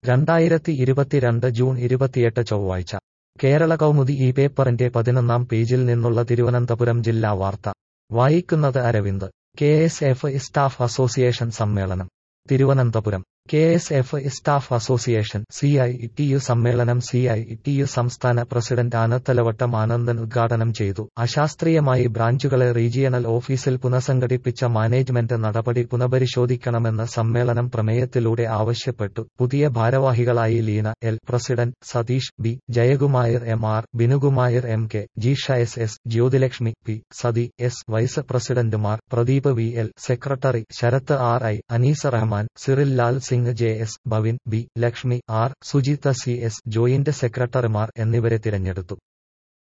രണ്ടായിരത്തി ഇരുപത്തിരണ്ട് ജൂൺ ഇരുപത്തിയെട്ട് ചൊവ്വാഴ്ച കേരള കൗമുദി ഈ പേപ്പറിന്റെ പതിനൊന്നാം പേജിൽ നിന്നുള്ള തിരുവനന്തപുരം ജില്ലാ വാർത്ത വായിക്കുന്നത് Aravind K S F staff association സമ്മേളനം Thiruvananthapuram K S F staff association C I T U സമ്മേളനം സി ഐ ടി യു സംസ്ഥാന പ്രസിഡന്റ് ആനത്തലവട്ടം ആനന്ദൻ ഉദ്ഘാടനം ചെയ്തു അശാസ്ത്രീയമായി ബ്രാഞ്ചുകളെ റീജിയണൽ ഓഫീസിൽ പുനഃസംഘടിപ്പിച്ച മാനേജ്മെന്റ് നടപടി പുനഃപരിശോധിക്കണമെന്ന് സമ്മേളനം പ്രമേയത്തിലൂടെ ആവശ്യപ്പെട്ടു പുതിയ ഭാരവാഹികളായി Leena L president Satheesh B Jayakumar M R Binukumar M K Jeesha S S Jyothilakshmi P Sathi S vice പ്രസിഡന്റുമാർ Pradeep V L secretary Sarath R I Aneesa Rahman Cyril Lal Singh J S Bhavin B Lakshmi R Sujitha C S joint സെക്രട്ടറിമാർ എന്നിവരെ തിരഞ്ഞെടുത്തു